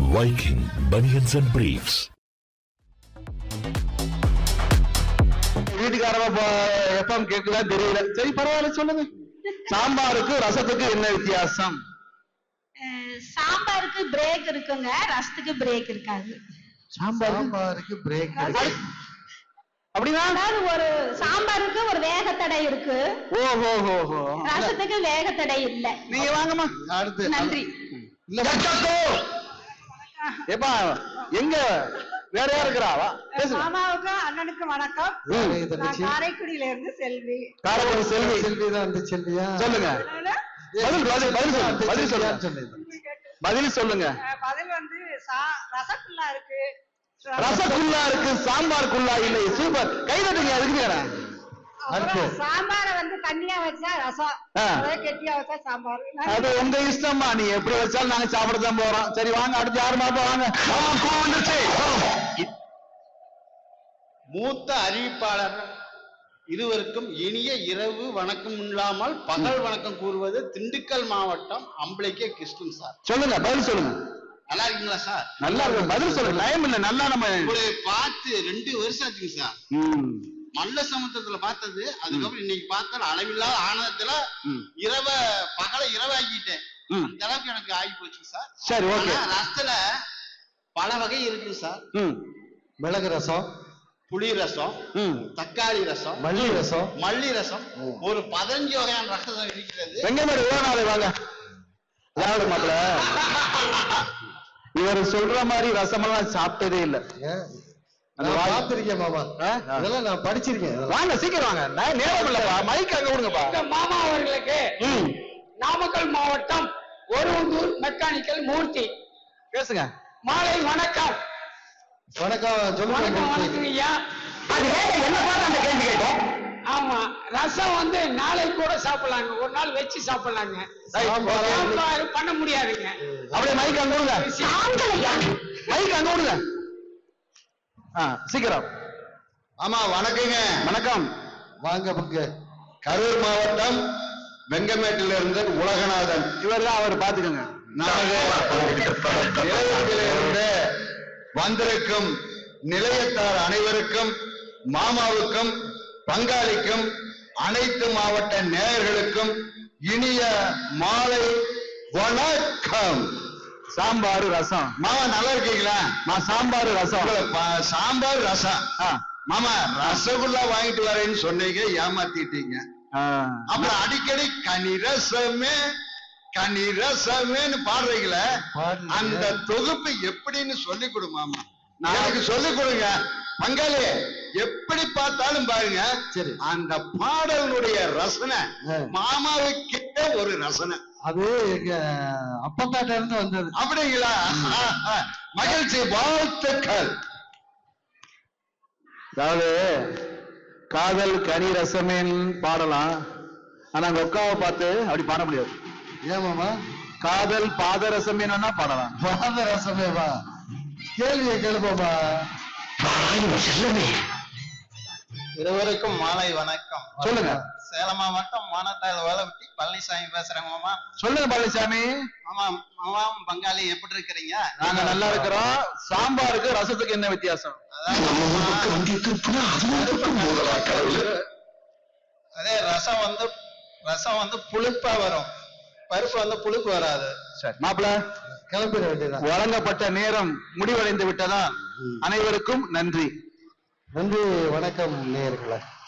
Viking Bunions and Briefs. வீட்டுக்காரமா FM கேட்கல தெரியல சரி பரவாயில்ல சொல்லுங்க சாம்பாருக்கு ரசத்துக்கு என்ன வித்தியாசம் அஹ் சாம்பாருக்கு பிரேக் இருக்குங்க ரசத்துக்கு பிரேக் இருக்காது சாம்பாருக்கு பிரேக் அப்படின்னா அதாவது ஒரு சாம்பாருக்கு ஒரு வேகத்தடை இருக்கு ஓ ஹோ ஹோ ஹோ ரசத்துக்கு வேகத்தடை இல்ல நீங்க வாங்கம்மா அடுத்து நன்றி கச்சக்கோ! ஏப்பா எங்க வேற யார் இருக்கிறா வா பேசு மாமாவுக்கு அண்ணனுக்கு வணக்கம் யாரு நான் தங்கச்சி? காரைக்குடியில இருந்து செல்வி காரக்குடி செல்வி செல்வி தான் வந்து செல்வியா சொல்லுங்க பதில் பதில் பதில் சொல்லுங்க பதில் சொல்லுங்க சொல்லுங்க பதில் சொல்லுங்க அஹ் பதில் வந்து சா- ரசகுல்லா இருக்கு ரசகுல்லா இருக்கு சாம்பார் குல்லா இல்லை சூப்பர் கை தட்டுங்க அதுக்கு வேற அப்புறம் சாம்பார வந்து தண்ணியா வச்சா ரசம் ஆ. அதே கெட்டியா வச்சா சாம்பார் அது உங்க இஷ்டம்மா நீ எப்படி வச்சாலும் நாங்க சாப்பிட தான் போறோம் சரி வாங்க அடுத்து யாரு மாப்பா வாங்க ஆ, பூ வந்துருச்சு மூத்த அறிவிப்பாளர் இருவருக்கும் இனிய இரவு வணக்கம் இல்லாமல் பகல் வணக்கம் கூறுவது திண்டுக்கல் மாவட்டம் அம்பளைக்கே கிருஷ்ணன் சார் சொல்லுங்க பதில் சொல்லுங்க நல்லா இருக்கீங்களா சார் நல்லா இருக்கு பதில் சொல்லுங்க டைம் இல்ல நல்லா நம்ம உங்களை பார்த்து ரெண்டு வருஷம் ஆச்சுங்க சார் ம், மல்ல சமுத்திரத்துல பார்த்தது அதுக்கப்புறம் இன்னைக்கு பார்த்தா அளவில்லாத ஆனந்தத்துல ம். இரவ பகல இரவாக்கிட்டேன் ம். அந்த அளவுக்கு எனக்கு ஆகி போச்சு சார் சரி ஓகே ஆனா ரசத்துல பல வகை இருக்கு சார் ம் மிளகு ரசம் புளி ரசம் ம் தக்காளி ரசம் மல்லி ரசம் மல்லி ரசம் ஒரு பதினஞ்சு வகையான ரசம் இருக்கிறது வெங்கமேடு ஓனாலே வாங்க யாரு மாப்பிள இவர் சொல்ற மாதிரி ரசமெல்லாம் சாப்பிட்டதே இல்ல ஏன்? அந்த நான் வாய்- பார்த்திருக்கேன் மாமா ஆ? ஆ. இதெல்லாம் நான் படிச்சிருக்கேன் இதெல்லாம். வாங்க சீக்கிரம் வாங்க நான் நேரம் இல்லப்பா மைக் அங்க விடுங்கப்பா மாமா அவர்களுக்கு ம் நாமக்கல் மாவட்டம் ஒருவந்தூர் மெக்கானிக்கல் மூர்த்தி பேசுங்க மாலை வணக்கம் வணக்கம் சொல்லுங்க வணக்கம் மூர்த்தி. வணக்கம் ஐயா அது கேட்க என்ன பார்த்து அந்த கேள்வி கேட்டோம் ஆமா ரசம் வந்து நாளைக்கு கூட சாப்பிடலாங்க ஒரு நாள் வச்சு சாப்பிடலாங்க சாம்பார் சாம்பார் பண்ண முடியாதுங்க அப்படியே மைக் அங்க விடுங்க மைக் அங்க விடுங்க ஆ சீக்கிரம் ஆமா வணக்கங்க வணக்கம் வாங்க புக்கு கரூர் மாவட்டம் வெங்கமேட்டில இருந்து உலகநாதன் இவர் தான் அவர் பாத்துக்கோங்க இருந்து வந்திருக்கும் நிலையத்தார் அனைவருக்கும் மாமாவுக்கும் பங்காளிக்கும் அனைத்து மாவட்ட நேயர்களுக்கும் இனிய மாலை வணக்கம் சாம்பார் ரசம் மாமா நல்லா இருக்கீங்களா நான் சாம்பார் ரசம் உங்களை ப- சாம்பார் ரசம் ஆ, மாமா ரசகுல்லா வாங்கிட்டு வரேன்னு சொன்னீங்க ஏமாத்திட்டீங்க ஆ. அப்புறம் அடிக்கடி கனி ரசமே கனி ரசமேன்னு பாடுறீங்களே பாடுங்க. அந்த தொகுப்பு எப்படின்னு சொல்லி கொடு மாமா எனக்கு சொல்லி கொடுங்க பங்காளி எப்படி பார்த்தாலும் பாருங்க சரி. அந்த பாடலுடைய ரசனை ஆ. மாமாவுக்கிட்ட ஒரு ரசனை அது எங்க அப்பத்தாட்ட இருந்து வந்தது அப்படிங்களா ஆ, ஆ. மகிழ்ச்சி வாழ்த்துக்கள் அதாவது காதல் கனி ரசமேன் பாடலாம் ஆனா அங்க உட்காவை பார்த்து அப்படி பாட முடியாது ஏன் மாமா காதல் பாதரசமேனா பாடலாம் பாத ரசமே வா கேள்வியை கேளுப்போமா இருவருக்கும் மாலை வணக்கம் சொல்லுங்க சேலம் மாவட்டம் மானத்தாயில் வேலைவிட்டி பழனிசாமி பேசுறேங்க மாமா சொல்லுங்க பழனிசாமி மாமா மாமா பங்காளி எப்படி இருக்கிறீங்க நாங்க நல்லா இருக்கிறோம் சாம்பாருக்கு ரசத்துக்கு என்ன வித்தியாசம் அதே ரசம் வந்து ரசம் வந்து புளிப்பா வரும் பருப்பு வந்து புளிப்பு வராது சரி மாப்பிள கிளம்பிட வேண்டியதான் வழங்கப்பட்ட நேரம் முடிவடைந்து விட்டதா அனைவருக்கும் நன்றி நன்றி வணக்கம் நேயர்களே